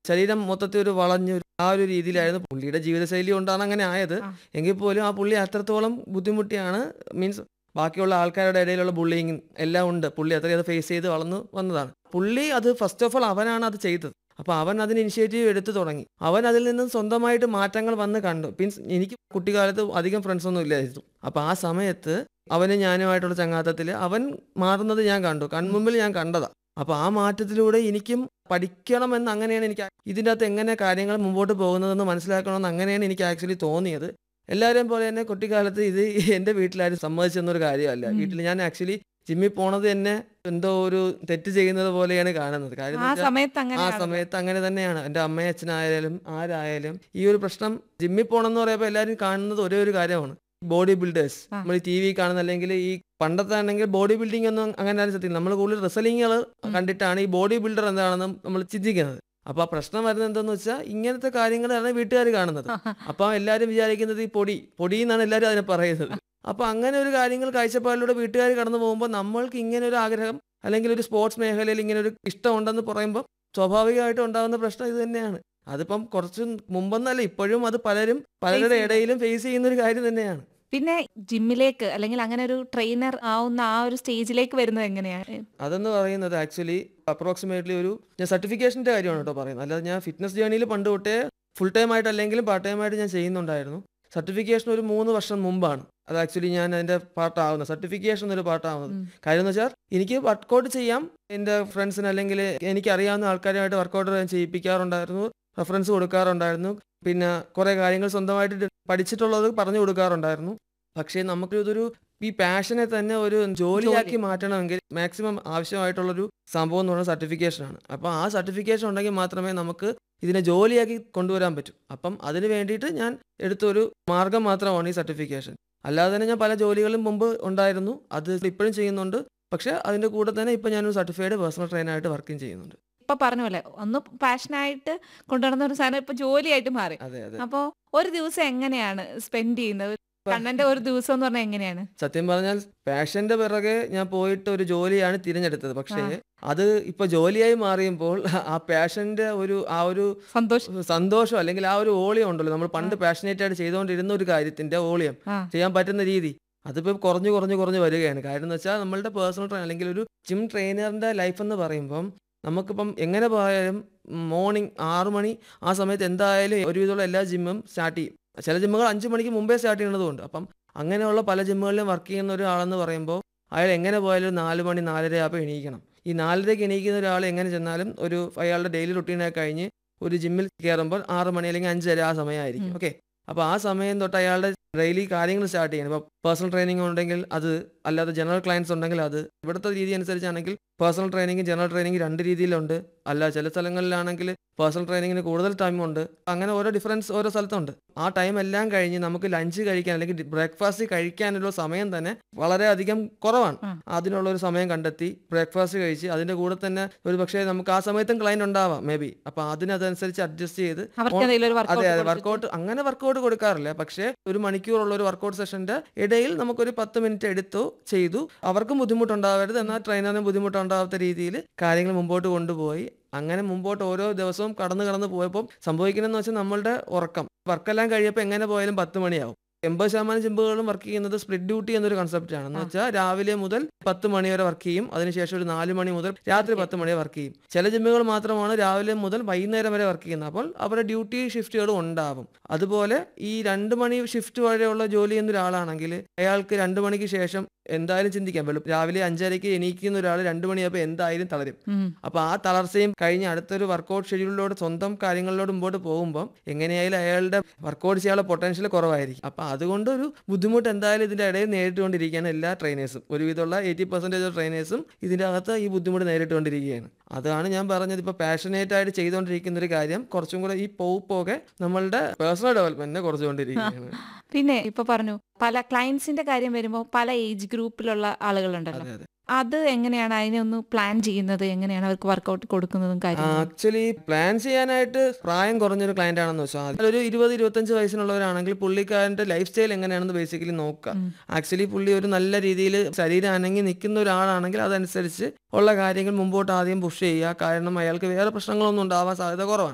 ശരീരം മൊത്തത്തിൽ ഒരു വളഞ്ഞു ഒരു- ആ ഒരു രീതിയിലായിരുന്നു പുള്ളിയുടെ ജീവിതശൈലി കൊണ്ടാണ് അങ്ങനെ ആയത് ആ. എങ്കിൽ പോലും ആ പുള്ളി അത്രത്തോളം ബുദ്ധിമുട്ടിയാണ് മീൻസ് ബാക്കിയുള്ള ആൾക്കാരുടെ ഇടയിലുള്ള ബുള്ളിങ് എല്ലാം ഉണ്ട് പുള്ളി അത്രയും അത് ഫേസ് ചെയ്ത് വളർന്നു വന്നതാണ് പുള്ളി അത് ഫസ്റ്റ് ഓഫ് ഓൾ അവനാണ് അത് ചെയ്തത് അപ്പൊ അവൻ അതിന് ഇനിഷ്യേറ്റീവ് എടുത്തു തുടങ്ങി അവൻ അതിൽ നിന്നും സ്വന്തമായിട്ട് മാറ്റങ്ങൾ വന്ന് കണ്ടു മീൻസ് എനിക്ക് കുട്ടിക്കാലത്ത് അധികം ഫ്രണ്ട്സ് ഒന്നും ഇല്ലായിരുന്നു അപ്പൊ ആ സമയത്ത് അവന് ഞാനുമായിട്ടുള്ള ചങ്ങാത്തത്തിൽ അവൻ മാറുന്നത് ഞാൻ കണ്ടു കൺമുമ്പിൽ ഞാൻ കണ്ടതാ അപ്പൊ ആ മാറ്റത്തിലൂടെ എനിക്കും പഠിക്കണമെന്ന് അങ്ങനെയാണ് എനിക്ക് ഇതിൻ്റെ അകത്ത് എങ്ങനെ കാര്യങ്ങൾ മുമ്പോട്ട് പോകുന്നതെന്ന് മനസ്സിലാക്കണമെന്ന് അങ്ങനെയാണ് എനിക്ക് ആക്ച്വലി തോന്നിയത് എല്ലാവരെയും പോലെ തന്നെ കുട്ടിക്കാലത്ത് ഇത് എൻ്റെ വീട്ടിലാരും സമ്മതിച്ചെന്നൊരു കാര്യമല്ല ഉം. വീട്ടിൽ ഞാൻ ആക്ച്വലി ജിമ്മിൽ പോണത് തന്നെ എന്തോ ഒരു തെറ്റ് ചെയ്യുന്നത് പോലെയാണ് കാണുന്നത് കാര്യം ആ എന്ന് വെച്ചാ- സമയത്ത് ആ അങ്ങനെ സമയത്ത് അങ്ങനെ തന്നെയാണ് എൻ്റെ അമ്മയും അച്ഛനായാലും ആരായാലും ഈ ഒരു പ്രശ്നം ജിമ്മിൽ പോകണമെന്ന് പറയുമ്പോൾ എല്ലാവരും കാണുന്നത് ഒരേ ഒരു കാര്യമാണ് ബോഡി ബിൽഡേഴ്സ് ആ. നമ്മൾ ടി വി കാണുന്ന അല്ലെങ്കിൽ ഈ പണ്ടത്തെ ആണെങ്കിൽ ബോഡി ബിൽഡിംഗ് ഒന്നും അങ്ങനെ ആരും ശ്രദ്ധിക്കില്ല നമ്മൾ കൂടുതൽ റിസലിങ്ങുകൾ ഉം. കണ്ടിട്ടാണ് ഈ ബോഡി ബിൽഡർ എന്താണെന്ന് നമ്മൾ ചിന്തിക്കുന്നത് അപ്പൊ ആ പ്രശ്നം വരുന്നത് എന്താന്ന് വെച്ചാൽ ഇങ്ങനത്തെ കാര്യങ്ങളാണ് വീട്ടുകാർ കാണുന്നത് അപ്പൊ എല്ലാവരും വിചാരിക്കുന്നത് ഈ പൊടി പൊടി എന്നാണ് എല്ലാവരും അതിനെ പറയുന്നത് അപ്പൊ അങ്ങനെ ഒരു കാര്യങ്ങൾ കാഴ്ചപ്പാടിലൂടെ വീട്ടുകാർ കടന്നു പോകുമ്പോൾ നമ്മൾക്ക് ഇങ്ങനെ ഒരു ആഗ്രഹം അല്ലെങ്കിൽ ഒരു സ്പോർട്സ് മേഖലയിൽ ഇങ്ങനെ ഒരു ഇഷ്ടമുണ്ടെന്ന് പറയുമ്പോൾ സ്വാഭാവികമായിട്ടും ഉണ്ടാകുന്ന പ്രശ്നം ഇത് തന്നെയാണ് അതിപ്പം കുറച്ച് മുമ്പെന്നല്ല ഇപ്പോഴും അത് പലരും പലരുടെ ചെയ്യുന്നു. ഇടയിലും ഫേസ് ചെയ്യുന്ന ഒരു കാര്യം തന്നെയാണ് പിന്നെ ജിമ്മിലേക്ക് അല്ലെങ്കിൽ അങ്ങനെ ഒരു ട്രെയിനർ ആവുന്ന ആ ഒരു സ്റ്റേജിലേക്ക് വരുന്നത് എങ്ങനെയാണ് അതെന്ന് പറയുന്നത് ആക്ച്വലി അപ്രോക്സിമേറ്റ്ലി ഒരു ഞാൻ സർട്ടിഫിക്കേഷൻ്റെ കാര്യമാണ് കേട്ടോ പറയുന്നത് അല്ലാതെ ഞാൻ ഫിറ്റ്നസ് ജേണിയിൽ പണ്ട് തൊട്ടേ ഫുൾ ടൈം ആയിട്ട് അല്ലെങ്കിലും പാർട്ട് ടൈം ആയിട്ട് ഞാൻ ചെയ്യുന്നുണ്ടായിരുന്നു സർട്ടിഫിക്കേഷൻ ഒരു മൂന്ന് വർഷം മുമ്പാണ് അത് ആക്ച്വലി ഞാൻ അതിന്റെ പാർട്ടാവുന്നത് സർട്ടിഫിക്കേഷൻ ഒരു പാർട്ടാവുന്നത് ഉം. കാര്യം എന്ന് വെച്ചാൽ എനിക്ക് വർക്കൗട്ട് ചെയ്യാം എൻ്റെ ഫ്രണ്ട്സിന് അല്ലെങ്കിൽ എനിക്ക് അറിയാവുന്ന ആൾക്കാരുമായിട്ട് വർക്കൗട്ട് ഞാൻ ചെയ്യിപ്പിക്കാറുണ്ടായിരുന്നു റെഫറൻസ് കൊടുക്കാറുണ്ടായിരുന്നു പിന്നെ കുറേ കാര്യങ്ങൾ സ്വന്തമായിട്ട് പഠിച്ചിട്ടുള്ളത് പറഞ്ഞു കൊടുക്കാറുണ്ടായിരുന്നു പക്ഷേ നമുക്ക് ഇതൊരു ഈ പാഷനെ തന്നെ ഒരു ജോലിയാക്കി മാറ്റണമെങ്കിൽ മാക്സിമം ആവശ്യമായിട്ടുള്ളൊരു സംഭവം എന്ന് പറയുന്നത് സർട്ടിഫിക്കേഷനാണ് അപ്പോൾ ആ സർട്ടിഫിക്കേഷൻ ഉണ്ടെങ്കിൽ മാത്രമേ നമുക്ക് ഇതിനെ ജോലിയാക്കി കൊണ്ടുവരാൻ പറ്റൂ അപ്പം അതിന് വേണ്ടിയിട്ട് ഞാൻ എടുത്തൊരു മാർഗം മാത്രമാണ് ഈ സർട്ടിഫിക്കേഷൻ അല്ലാതെ തന്നെ ഞാൻ പല ജോലികളും മുമ്പ് ഉണ്ടായിരുന്നു അത് ഇപ്പോഴും ചെയ്യുന്നുണ്ട് പക്ഷേ അതിൻ്റെ കൂടെ തന്നെ ഇപ്പം ഞാനൊരു സർട്ടിഫൈഡ് പേഴ്സണൽ ട്രെയിനായിട്ട് വർക്കും ചെയ്യുന്നുണ്ട് ഇപ്പൊ പറഞ്ഞ പോലെ ഒന്ന് പാഷനായിട്ട് കൊണ്ടുനടന്ന ഒരു സാധനം ഇപ്പൊ ജോലിയായിട്ട് മാറി അതെ അതെ അപ്പോ ഒരു ദിവസം എങ്ങനെയാണ് സ്പെൻഡ് ചെയ്യുന്നത് കണ്ണന്റെ ഒരു ദിവസം എന്ന് പറഞ്ഞാൽ എങ്ങനെയാണ് സത്യം പറഞ്ഞാൽ പാഷന്റെ പിറകെ ഞാൻ പോയിട്ട് ഒരു ജോലിയാണ് തിരഞ്ഞെടുത്തത് പക്ഷേ ആ. അത് ഇപ്പൊ ജോലിയായി മാറിയപ്പോൾ ആ പാഷന്റെ ഒരു ആ ഒരു സന്തോഷം സന്തോഷം അല്ലെങ്കിൽ ആ ഒരു ഓളിയം ഉണ്ടല്ലോ നമ്മൾ പണ്ട് പാഷനേറ്റ് ആയിട്ട് ചെയ്തുകൊണ്ടിരുന്ന ഒരു കാര്യത്തിന്റെ ഓളിയം ആ ചെയ്യാൻ പറ്റുന്ന രീതി അതിപ്പോ കുറഞ്ഞു കുറഞ്ഞു കുറഞ്ഞു വരികയാണ് കാര്യം എന്ന് വെച്ചാൽ നമ്മളുടെ പേഴ്സണൽ ട്രെയിൻ അല്ലെങ്കിൽ ഒരു ജിം ട്രെയിനറിന്റെ ലൈഫ് എന്ന് പറയുമ്പം നമുക്കിപ്പം എങ്ങനെ പോയാലും മോർണിംഗ് ആറു മണി ആ സമയത്ത് എന്തായാലും ഒരുവിധമുള്ള എല്ലാ ജിമ്മും സ്റ്റാർട്ട് ചെയ്യും ചില ജിമ്മുകൾ അഞ്ച് മണിക്ക് മുമ്പേ സ്റ്റാർട്ട് ചെയ്യുന്നതുകൊണ്ട് അപ്പം അങ്ങനെയുള്ള പല ജിമ്മുകളിലും വർക്ക് ചെയ്യുന്ന ഒരാളെന്ന് പറയുമ്പോൾ അയാൾ എങ്ങനെ പോയാലും ഒരു നാല് മണി നാലര ആകുമ്പോൾ എണീക്കണം ഈ നാലരയ്ക്ക് എണീക്കുന്ന ഒരാൾ എങ്ങനെ ചെന്നാലും ഒരു അയാളുടെ ഡെയിലി റുട്ടീനൊക്കെ കഴിഞ്ഞ് ഒരു ജിമ്മിൽ കയറുമ്പോൾ ആറ് മണി അല്ലെങ്കിൽ അഞ്ചര ആ സമയമായിരിക്കും ഉം. ഓക്കെ അപ്പോൾ ആ സമയം തൊട്ട് അയാളുടെ ഡെയിലി കാര്യങ്ങൾ സ്റ്റാർട്ട് ചെയ്യണം ഇപ്പോൾ പേഴ്സണൽ ട്രെയിനിങ് ഉണ്ടെങ്കിൽ അത് അല്ലാതെ ജനറൽ ക്ലയൻസ് ഉണ്ടെങ്കിൽ അത് ഇവിടുത്തെ രീതി അനുസരിച്ചാണെങ്കിൽ പേഴ്സണൽ ട്രെയിനിങ് ജനറൽ ട്രെയിനിങ് രണ്ട് രീതിയിലുണ്ട് അല്ല ചില സ്ഥലങ്ങളിലാണെങ്കിൽ പേഴ്സണൽ ട്രെയിനിങ്ങിന് കൂടുതൽ ടൈം ഉണ്ട് അങ്ങനെ ഓരോ ഡിഫറൻസ് ഓരോ സ്ഥലത്തുണ്ട് ആ ടൈം എല്ലാം കഴിഞ്ഞ് നമുക്ക് ലഞ്ച് കഴിക്കാൻ അല്ലെങ്കിൽ ബ്രേക്ക്ഫാസ്റ്റ് കഴിക്കാനുള്ള സമയം തന്നെ വളരെയധികം കുറവാണ് ആ. അതിനുള്ള ഒരു സമയം കണ്ടെത്തി ബ്രേക്ക്ഫാസ്റ്റ് കഴിച്ച് അതിന്റെ കൂടെ തന്നെ ഒരു പക്ഷേ നമുക്ക് ആ സമയത്തും ക്ലയൻറ്റ് ഉണ്ടാവാം മേ ബി അപ്പൊ അതിനതനുസരിച്ച് അഡ്ജസ്റ്റ് ചെയ്ത് അവർക്ക് എന്തെങ്കിലും ഒരു അതെ അതെ വർക്കൗട്ട് വർക്കൗട്ട് അങ്ങനെ വർക്കൗട്ട് കൊടുക്കാറില്ല പക്ഷേ ഒരു മണിക്കൂറുള്ള ഒരു വർക്കൗട്ട് സെഷന്റെ ഇടയിൽ നമുക്കൊരു പത്ത് മിനിറ്റ് എടുത്തു ചെയ്തു അവർക്കും ബുദ്ധിമുട്ടുണ്ടാവരുത് എന്നാൽ ട്രെയിനറിനും ബുദ്ധിമുട്ടുണ്ടാവാത്ത രീതിയിൽ കാര്യങ്ങൾ മുമ്പോട്ട് കൊണ്ടുപോയി അങ്ങനെ മുമ്പോട്ട് ഓരോ ദിവസവും കടന്നു കടന്ന് പോയപ്പോൾ സംഭവിക്കുന്നതെന്ന് വെച്ചാൽ നമ്മളുടെ ഉറക്കം വർക്കെല്ലാം കഴിയപ്പോൾ എങ്ങനെ പോയാലും പത്ത് മണിയാവും എൺപത് ശതമാനം ജിമ്പുകളും വർക്ക് ചെയ്യുന്നത് സ്പ്ലിറ്റ് ഡ്യൂട്ടി എന്നൊരു കൺസെപ്റ്റ് ആണ് എന്ന് ആ. വെച്ചാൽ രാവിലെ മുതൽ പത്ത് മണി വരെ വർക്ക് ചെയ്യും അതിനുശേഷം ഒരു നാല് മണി മുതൽ രാത്രി Okay. പത്ത് മണി വരെ വർക്ക് ചെയ്യും ചില ജിമ്മുകൾ മാത്രമാണ് രാവിലെ മുതൽ വൈകുന്നേരം വരെ വർക്ക് ചെയ്യുന്നത് അപ്പോൾ അവരുടെ ഡ്യൂട്ടി ഷിഫ്റ്റുകളും ഉണ്ടാവും അതുപോലെ ഈ രണ്ട് മണി ഷിഫ്റ്റ് വരെയുള്ള ജോലി ചെയ്യുന്ന ഒരാളാണെങ്കിൽ അയാൾക്ക് രണ്ട് മണിക്ക് ശേഷം എന്തായാലും ചിന്തിക്കാം വെളുപ്പ് രാവിലെ അഞ്ചരയ്ക്ക് എണീക്കുന്ന ഒരാൾ രണ്ട് മണിയാകുമ്പോൾ എന്തായാലും തളരും അപ്പൊ ആ തളർച്ചയും കഴിഞ്ഞ് അടുത്തൊരു വർക്കൗട്ട് ഷെഡ്യൂളിലോട് സ്വന്തം കാര്യങ്ങളിലോട് മുമ്പോട്ട് പോകുമ്പോൾ എങ്ങനെയായാലും അയാളുടെ വർക്കൗട്ട് ചെയ്യാനുള്ള പൊട്ടൻഷ്യൽ കുറവായിരിക്കും അപ്പൊ അതുകൊണ്ട് ഒരു ബുദ്ധിമുട്ട് എന്തായാലും ഇതിന്റെ ഇടയിൽ നേരിട്ടുകൊണ്ടിരിക്കുകയാണ് എല്ലാ ട്രെയിനേഴ്സും ഒരുവിധമുള്ള എയ്റ്റി പെർസെൻറ്റേജ് ഓഫ് ട്രെയിനേഴ്സും ഇതിന്റെ അകത്ത് ഈ ബുദ്ധിമുട്ട് നേരിട്ടുകൊണ്ടിരിക്കുകയാണ് അതാണ് ഞാൻ പറഞ്ഞത് ഇപ്പൊ പാഷനേറ്റ് ആയിട്ട് ചെയ്തുകൊണ്ടിരിക്കുന്ന ഒരു കാര്യം കുറച്ചും കൂടെ ഈ പോകെ പോകെ നമ്മളുടെ പേഴ്സണൽ ഡെവലപ്മെന്റിനെ കുറച്ചുകൊണ്ടിരിക്കുകയാണ് പിന്നെ ഇപ്പൊ പറഞ്ഞു പല ക്ലയൻസിന്റെ കാര്യം വരുമ്പോൾ പല ഏജ് ഗ്രൂപ്പിലുള്ള ആളുകളുണ്ടല്ലോ അതെ അതെ അത് എങ്ങനെയാണ് അതിനെ ഒന്ന് പ്ലാൻ ചെയ്യുന്നത് എങ്ങനെയാണ് അവർക്ക് വർക്കൗട്ട് കൊടുക്കുന്നതും കാര്യങ്ങളും ആക്ച്വലി പ്ലാൻ ചെയ്യാനായിട്ട് പ്രായം കുറഞ്ഞൊരു ക്ലയന്റ് ആണെന്ന് വെച്ചാൽ ഒരു ഇരുപത് ഇരുപത്തഞ്ച് വയസ്സിനുള്ളവരാണെങ്കിൽ പുള്ളിക്കാരന്റെ ലൈഫ് സ്റ്റൈൽ എങ്ങനെയാണെന്ന് ബേസിക്കലി നോക്കുക ഉം. ആക്ച്വലി പുള്ളി ഒരു നല്ല രീതിയിൽ ശരീരം അനങ്ങി നിൽക്കുന്ന ഒരാളാണെങ്കിൽ അതനുസരിച്ച് ഉള്ള കാര്യങ്ങൾ മുമ്പോട്ട് ആദ്യം പുഷ് ചെയ്യുക കാരണം അയാൾക്ക് വേറെ പ്രശ്നങ്ങളൊന്നും ഉണ്ടാവാൻ സാധ്യത കുറവാണ്